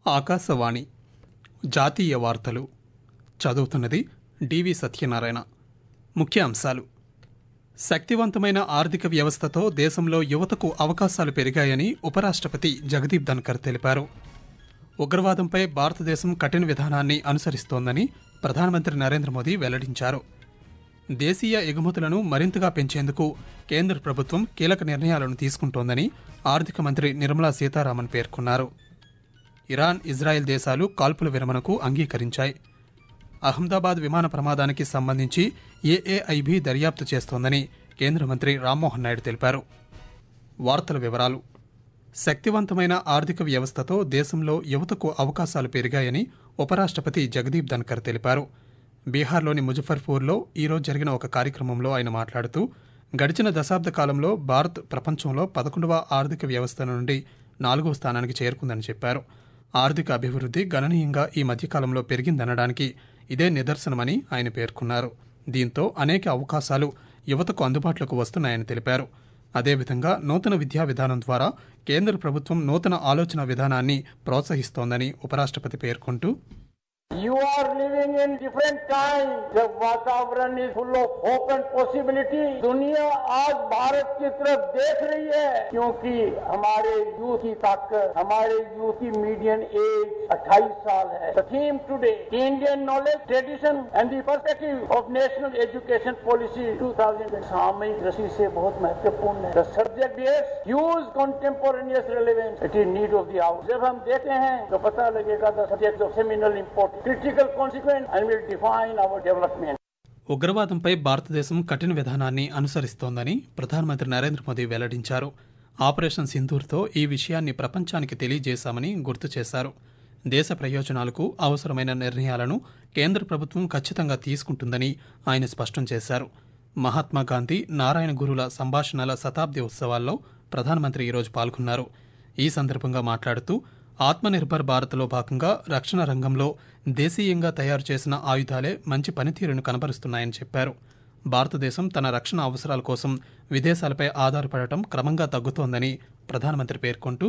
ఆకాశవాణి జాతీయ వార్తలు చదువుతున్నది డివి సత్యనారాయణ ముఖ్య అంశాలు శక్తివంతమైన ఆర్థిక వ్యవస్థతో దేశంలో యువతకు అవకాశాలు పెరిగాయని ఉపరాష్ట్రపతి జగదీప్ ధన్కర్ తెలిపారు ఉగ్రవాదంపై భారతదేశం కఠిన విధానాన్ని అనుసరిస్తోందని ప్రధానమంత్రి నరేంద్ర మోదీ వెల్లడించారు దేశీయ ఎగుమతులను మరింతగా పెంచేందుకు కేంద్ర ప్రభుత్వం కీలక నిర్ణయాలను తీసుకుంటోందని ఆర్థిక మంత్రి నిర్మలా సీతారామన్ పేర్కొన్నారు ఇరాన్ ఇజ్రాయెల్ దేశాలు కాల్పుల విరమణకు అంగీకరించాయి అహ్మదాబాద్ విమాన ప్రమాదానికి సంబంధించి ఏఏఐబీ దర్యాప్తు చేస్తోందని కేంద్ర మంత్రి రామ్మోహన్ నాయుడు తెలిపారు వార్తల వివరాలు శక్తివంతమైన ఆర్థిక వ్యవస్థతో దేశంలో యువతకు అవకాశాలు పెరిగాయని ఉపరాష్ట్రపతి జగదీప్ ధన్కర్ తెలిపారు బీహార్లోని ముజఫర్పూర్లో ఈరోజు జరిగిన ఒక కార్యక్రమంలో ఆయన మాట్లాడుతూ గడిచిన దశాబ్ద కాలంలో భారత్ ప్రపంచంలో పదకొండవ ఆర్థిక వ్యవస్థ నుండి నాలుగవ స్థానానికి చేరుకుందని చెప్పారు ఆర్థిక అభివృద్ధి గణనీయంగా ఈ మధ్యకాలంలో పెరిగిందనడానికి ఇదే నిదర్శనమని ఆయన పేర్కొన్నారు దీంతో అనేక అవకాశాలు యువతకు అందుబాటులోకి వస్తున్నాయని తెలిపారు అదేవిధంగా నూతన విద్యా విధానం ద్వారా కేంద్ర ప్రభుత్వం నూతన ఆలోచన విధానాన్ని ప్రోత్సహిస్తోందని ఉపరాష్ట్రపతి పేర్కొంటూ You are living in different times. जब वातावरण is full of hope and possibility. दुनिया आज भारत की तरफ देख रही है क्योंकि हमारे यूथ की ताकत हमारे यूथ की मीडियन एज 28 साल है The theme today, Indian knowledge, tradition and the perspective of national education policy 2000 सामयिक दृष्टि से बहुत महत्वपूर्ण है The subject is huge contemporaneous relevance. It is need of the hour. जब हम देखते हैं तो पता लगेगा the subject of seminal importance, critical consequence and will define our development. ఉగ్రవాదంపై భారతదేశం కఠిన విధానాన్ని అనుసరిస్తోందని ప్రధానమంత్రి నరేంద్ర మోదీ వెల్లడించారు ఆపరేషన్ సింధూర్తో ఈ విషయాన్ని ప్రపంచానికి తెలియజేశామని గుర్తు చేశారు దేశ ప్రయోజనాలకు అవసరమైన నిర్ణయాలను కేంద్ర ప్రభుత్వం ఖచ్చితంగా తీసుకుంటుందని ఆయన స్పష్టం చేశారు మహాత్మా గాంధీ నారాయణ గురుల సంభాషణల శతాబ్ది ఉత్సవాల్లో ప్రధానమంత్రి ఈరోజు పాల్గొన్నారు ఈ సందర్భంగా మాట్లాడుతూ ఆత్మనిర్భర్ భారత్లో భాగంగా రక్షణ రంగంలో దేశీయంగా తయారు చేసిన ఆయుధాలే మంచి పనితీరును కనబరుస్తున్నాయని చెప్పారు భారతదేశం తన రక్షణ అవసరాల కోసం విదేశాలపై ఆధారపడటం క్రమంగా తగ్గుతోందని ప్రధానమంత్రి పేర్కొంటూ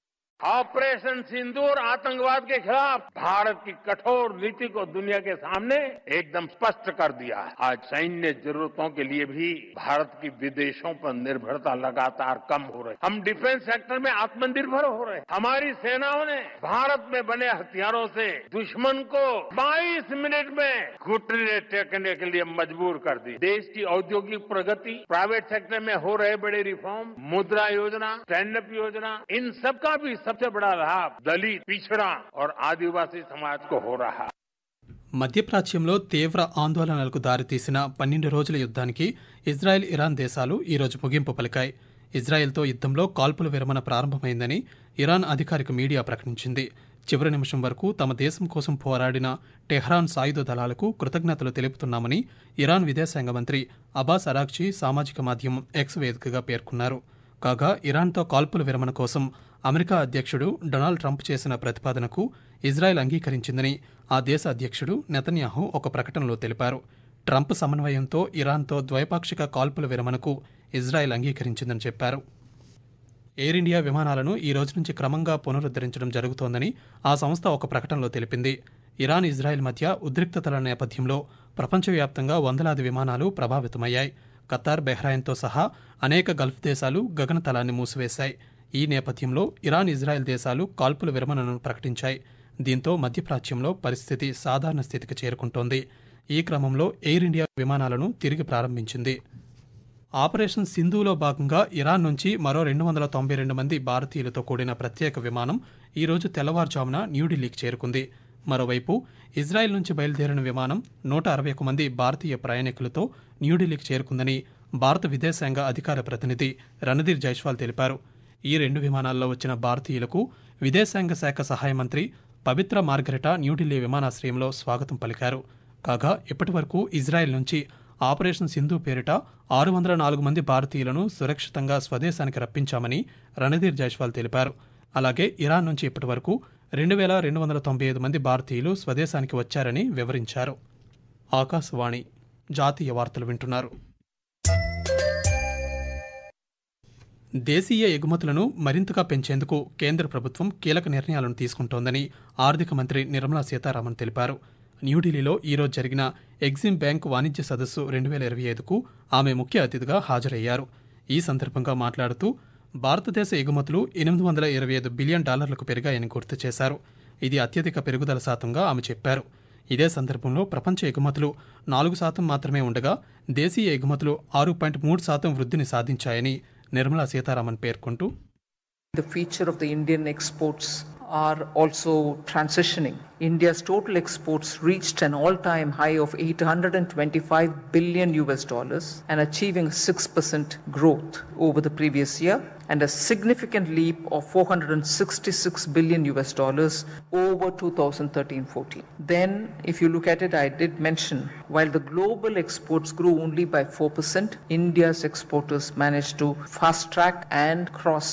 ऑपरेशन सिंदूर आतंकवाद के खिलाफ भारत की कठोर नीति को दुनिया के सामने एकदम स्पष्ट कर दिया है आज सैन्य जरूरतों के लिए भी भारत की विदेशों पर निर्भरता लगातार कम हो रही हम डिफेंस सेक्टर में आत्मनिर्भर हो रहे हैं हमारी सेनाओं ने भारत में बने हथियारों से दुश्मन को 22 मिनट में घुटने टेकने के लिए मजबूर कर दी देश की औद्योगिक प्रगति प्राइवेट सेक्टर में हो रहे बड़े रिफॉर्म मुद्रा योजना स्टैंड अप योजना इन सब का भी सबसे बड़ा लाभ दलित पिछड़ा और आदिवासी समाज को हो रहा है మధ్యప్రాచ్యంలో తీవ్ర ఆందోళనలకు దారితీసిన పన్నెండు రోజుల యుద్ధానికి ఇజ్రాయెల్ ఇరాన్ దేశాలు ఈరోజు ముగింపు పలికాయి ఇజ్రాయెల్తో యుద్ధంలో కాల్పుల విరమణ ప్రారంభమైందని ఇరాన్ అధికారిక మీడియా ప్రకటించింది చివరి నిమిషం వరకు తమ దేశం కోసం పోరాడిన టెహ్రాన్ సాయుధ దళాలకు కృతజ్ఞతలు తెలుపుతున్నామని ఇరాన్ విదేశాంగ మంత్రి అబాస్ అరాక్చి సామాజిక మాధ్యమం ఎక్స్ వేదికగా పేర్కొన్నారు కాగా ఇరాన్తో కాల్పుల విరమణ కోసం అమెరికా అధ్యక్షుడు డొనాల్డ్ ట్రంప్ చేసిన ప్రతిపాదనకు ఇజ్రాయెల్ అంగీకరించిందని ఆ దేశ అధ్యక్షుడు నెతన్యాహు ఒక ప్రకటనలో తెలిపారు ట్రంప్ సమన్వయంతో ఇరాన్తో ద్వైపాక్షిక కాల్పుల విరమణకు ఇజ్రాయెల్ అంగీకరించిందని చెప్పారు ఎయిర్ ఇండియా విమానాలను ఈ రోజు నుంచి క్రమంగా పునరుద్ధరించడం జరుగుతోందని ఆ సంస్థ ఒక ప్రకటనలో తెలిపింది ఇరాన్ ఇజ్రాయెల్ మధ్య ఉద్రిక్తతల నేపథ్యంలో ప్రపంచవ్యాప్తంగా వందలాది విమానాలు ప్రభావితమయ్యాయి ఖతార్ బెహ్రాయిన్తో సహా అనేక గల్ఫ్ దేశాలు గగనతలాన్ని మూసివేశాయి ఈ నేపథ్యంలో ఇరాన్ ఇజ్రాయెల్ దేశాలు కాల్పుల విరమణను ప్రకటించాయి దీంతో మధ్యప్రాచ్యంలో పరిస్థితి సాధారణ స్థితికి చేరుకుంటోంది ఈ క్రమంలో ఎయిర్ ఇండియా విమానాలను తిరిగి ప్రారంభించింది ఆపరేషన్ సింధులో భాగంగా ఇరాన్ నుంచి మరో రెండు వందల తొంభై రెండు మంది భారతీయులతో కూడిన ప్రత్యేక విమానం ఈ రోజు తెల్లవారుజామున న్యూఢిల్లీకి చేరుకుంది మరోవైపు ఇజ్రాయెల్ నుంచి బయలుదేరిన విమానం నూట అరవై ఒక మంది భారతీయ ప్రయాణికులతో న్యూఢిల్లీకి చేరుకుందని భారత విదేశాంగ అధికార ప్రతినిధి రణధీర్ జైస్వాల్ తెలిపారు ఈ రెండు విమానాల్లో వచ్చిన భారతీయులకు విదేశాంగ శాఖ సహాయ మంత్రి పవిత్ర మార్గరెటా న్యూఢిల్లీ విమానాశ్రయంలో స్వాగతం పలికారు కాగా ఇప్పటివరకు ఇజ్రాయెల్ నుంచి ఆపరేషన్ సింధు పేరిట ఆరు వందల నాలుగు మంది భారతీయులను సురక్షితంగా స్వదేశానికి రప్పించామని రణధీర్ జైస్వాల్ తెలిపారు అలాగే ఇరాన్ నుంచి ఇప్పటివరకు రెండు వేల రెండు వందల తొంభై ఐదు మంది భారతీయులు స్వదేశానికి వచ్చారని వివరించారు ఆకాశవాణి జాతీయ వార్తలు వింటున్నారు దేశీయ ఎగుమతులను మరింతగా పెంచేందుకు కేంద్ర ప్రభుత్వం కీలక నిర్ణయాలను తీసుకుంటోందని ఆర్థిక మంత్రి నిర్మలా సీతారామన్ తెలిపారు న్యూఢిల్లీలో ఈరోజు జరిగిన ఎగ్జిమ్ బ్యాంక్ వాణిజ్య సదస్సు రెండు వేల ఇరవై ఐదుకు ఆమె ముఖ్య అతిథిగా హాజరయ్యారు ఈ సందర్భంగా మాట్లాడుతూ భారతదేశ ఎగుమతులు ఎనిమిది వందల ఇరవై ఐదు బిలియన్ డాలర్లకు పెరిగాయని గుర్తు చేశారు ఇది అత్యధిక పెరుగుదల శాతంగా ఆమె చెప్పారు ఇదే సందర్భంలో ప్రపంచ ఎగుమతులు నాలుగు శాతం మాత్రమే ఉండగా దేశీయ ఎగుమతులు ఆరు పాయింట్ మూడు శాతం వృద్ధిని సాధించాయని నిర్మలా సీతారామన్ పేర్కొంటూ The feature of the Indian exports are also transitioning. India's total exports reached an all-time high of 825 billion US dollars and achieving 6% growth over the previous year and a significant leap of 466 billion US dollars over 2013-14. Then if you look at it I did mention while the global exports grew only by 4%, India's exporters managed to fast track and cross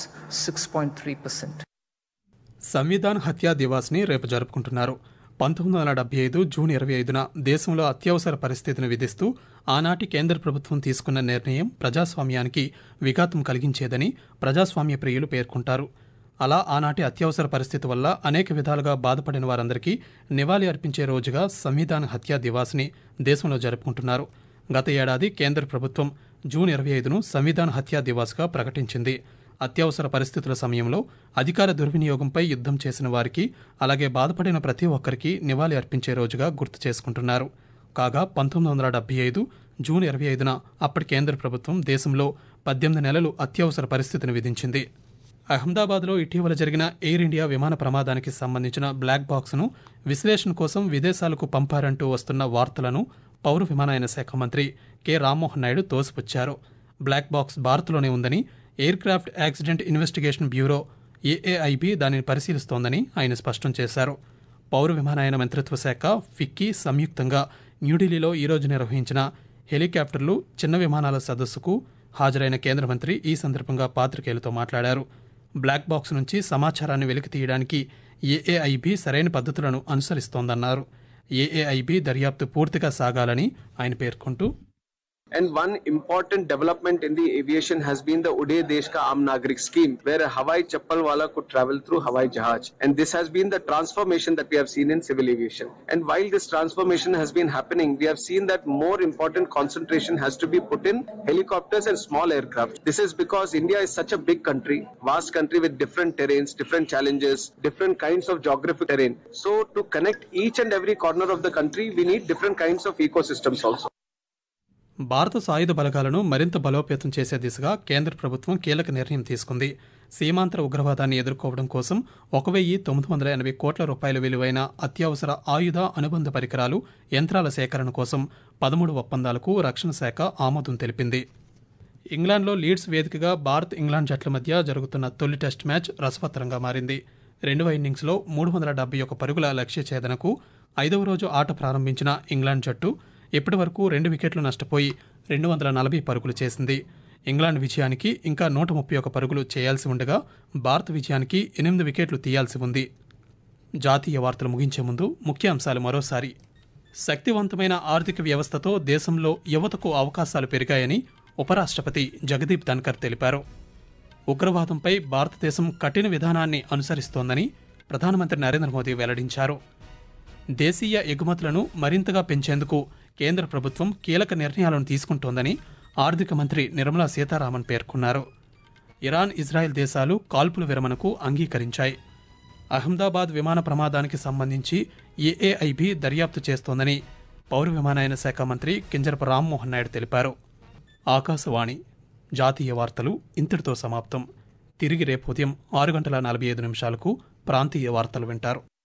6.3%. Samvidhan హత్యా దివాస్ని రేపు జరుపుకుంటున్నారు పంతొమ్మిది వందల డెబ్బై ఐదు June ఇరవై ఐదున దేశంలో అత్యవసర పరిస్థితిని విధిస్తూ ఆనాటి కేంద్ర ప్రభుత్వం తీసుకున్న నిర్ణయం ప్రజాస్వామ్యానికి విఘాతం కలిగించేదని ప్రజాస్వామ్య ప్రియులు పేర్కొంటారు అలా ఆనాటి అత్యవసర పరిస్థితి వల్ల అనేక విధాలుగా బాధపడిన వారందరికీ నివాళి అర్పించే రోజుగా సంవిధాన్ హత్యా దివాస్ని దేశంలో జరుపుకుంటున్నారు గత ఏడాది కేంద్ర ప్రభుత్వం జూన్ ఇరవై ఐదును సంవిధాన్ హత్యా దివాస్గా ప్రకటించింది అత్యవసర పరిస్థితుల సమయంలో అధికార దుర్వినియోగంపై యుద్ధం చేసిన వారికి అలాగే బాధపడిన ప్రతి ఒక్కరికి నివాళి అర్పించే రోజుగా గుర్తు చేసుకుంటున్నారు కాగా పంతొమ్మిది వందల డెబ్బై ఐదు జూన్ ఇరవై ఐదున అప్పటి కేంద్ర ప్రభుత్వం దేశంలో పద్దెనిమిది నెలలు అత్యవసర పరిస్థితిని విధించింది అహ్మదాబాద్లో ఇటీవల జరిగిన ఎయిర్ ఇండియా విమాన ప్రమాదానికి సంబంధించిన బ్లాక్ బాక్స్ను విశ్లేషణ కోసం విదేశాలకు పంపారంటూ వస్తున్న వార్తలను పౌర విమానయాన శాఖ మంత్రి కె రామ్మోహన్ నాయుడు తోసిపుచ్చారు బ్లాక్ బాక్స్ భారత్లోనే ఉందని aircraft accident investigation bureau AAIB దానిని పరిశీలిస్తోందని ఆయన స్పష్టం చేశారు పౌర విమానయాన మంత్రిత్వ శాఖ ఫిక్కీ సంయుక్తంగా న్యూఢిల్లీలో ఈరోజు నిర్వహించిన హెలికాప్టర్లు చిన్న విమానాల సదస్సుకు హాజరైన కేంద్ర మంత్రి ఈ సందర్భంగా పాత్రికేయులతో మాట్లాడారు బ్లాక్ బాక్స్ నుంచి సమాచారాన్ని వెలికి తీయడానికి ఏఏఐబి సరైన పద్ధతులను అనుసరిస్తోందన్నారు ఏఏఐబి దర్యాప్తు పూర్తిగా సాగాలని ఆయన పేర్కొంటూ And one important development in the aviation has been the Uday Desh Ka Aam Nagrik scheme, where a Hawai Chappal Wala could travel through Hawai Jahaj. And this has been the transformation that we have seen in civil aviation. And while this transformation has been happening, we have seen that more important concentration has to be put in helicopters and small aircraft. This is because India is such a big country, vast country with different terrains, different challenges, different kinds of geographic terrain. So to connect each and every corner of the country, we need different kinds of ecosystems also. భారత సాయుధ బలగాలను మరింత బలోపేతం చేసే దిశగా కేంద్ర ప్రభుత్వం కీలక నిర్ణయం తీసుకుంది సీమాంతర ఉగ్రవాదాన్ని ఎదుర్కోవడం కోసం ఒక వెయ్యి తొమ్మిది వందల ఎనభై కోట్ల రూపాయల విలువైన అత్యవసర ఆయుధ అనుబంధ పరికరాలు యంత్రాల సేకరణ కోసం పదమూడు ఒప్పందాలకు రక్షణ శాఖ ఆమోదం తెలిపింది ఇంగ్లాండ్లో లీడ్స్ వేదికగా భారత్ ఇంగ్లాండ్ జట్ల మధ్య జరుగుతున్న తొలి టెస్ట్ మ్యాచ్ రసవత్తరంగా మారింది రెండవ ఇన్నింగ్స్లో మూడు వందల డెబ్బై ఒక పరుగుల లక్ష్య ఛేదనకు ఐదవ రోజు ఆట ప్రారంభించిన ఇంగ్లాండ్ జట్టు ఇప్పటి వరకు రెండు వికెట్లు నష్టపోయి రెండు వందల నలభై పరుగులు చేసింది ఇంగ్లాండ్ విజయానికి ఇంకా నూట ముప్పై ఒక పరుగులు చేయాల్సి ఉండగా భారత్ విజయానికి ఎనిమిది వికెట్లు తీయాల్సి ఉంది జాతీయ వార్తలు ముగించే ముందు ముఖ్యాంశాలు మరోసారి శక్తివంతమైన ఆర్థిక వ్యవస్థతో దేశంలో యువతకు అవకాశాలు పెరిగాయని ఉపరాష్ట్రపతి జగదీప్ ధన్కర్ తెలిపారు ఉగ్రవాదంపై భారతదేశం కఠిన విధానాన్ని అనుసరిస్తోందని ప్రధానమంత్రి నరేంద్ర మోదీ వెల్లడించారు దేశీయ ఎగుమతులను మరింతగా పెంచేందుకు కేంద్ర ప్రభుత్వం కీలక నిర్ణయాలను తీసుకుంటోందని ఆర్థిక మంత్రి నిర్మలా సీతారామన్ పేర్కొన్నారు ఇరాన్ ఇజ్రాయెల్ దేశాలు కాల్పుల విరమణకు అంగీకరించాయి అహ్మదాబాద్ విమాన ప్రమాదానికి సంబంధించి ఏఏఐబి దర్యాప్తు చేస్తోందని పౌర విమానయాన శాఖ మంత్రి కింజరపు రామ్మోహన్ నాయుడు తెలిపారు ఆకాశవాణి జాతీయ వార్తలు ఇంతటితో సమాప్తం తిరిగి రేపు ఉదయం ఆరు గంటల నలభై ఐదు నిమిషాలకు ప్రాంతీయ వార్తలు వింటారు